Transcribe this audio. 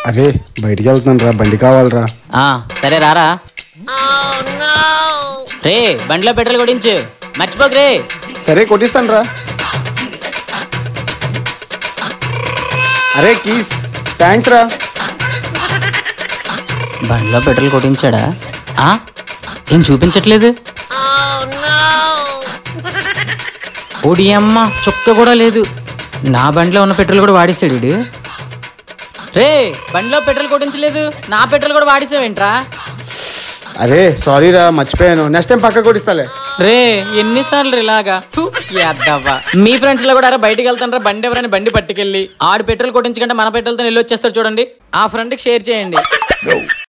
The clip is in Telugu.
అరే బయటికి వెళ్తున్నాను రా బండి కావాలరా ఆ, సరే రారా రే బండిలో పెట్రోల్ కొట్టించు మర్చిపోకు రే సరే కొట్టిస్తాను రా అరే కీస్ థ్యాంక్స్ రా బండిలో పెట్రోల్ కొట్టించాడా ఆ ఏం చూపించట్లేదు ఓడి అమ్మ చుక్క కూడా లేదు నా బండిలో ఉన్న పెట్రోల్ కూడా వాడేసాడు ఈడు. రే బండిలో పెట్రోల్ కొట్టించలేదు నా పెట్రోల్ కూడా వాడేసావేంట్రా అరే సారీ రా మర్చిపోయాను నెక్స్ట్ టైం పక్క కొట్టిస్తాలే రే ఎన్నిసార్లు ఇలాగా థు, యాద్దవ్వా. మీ ఫ్రెండ్స్ లో కూడా అరే బయటికి వెళ్తానరా బండి ఎవరైనా బండి పట్టుకెళ్ళి ఆడు పెట్రోల్ కొట్టించకంటే మన పెట్రోల్తో వెళ్ళి వచ్చేస్తారు చూడండి ఆ ఫ్రెండ్కి షేర్ చేయండి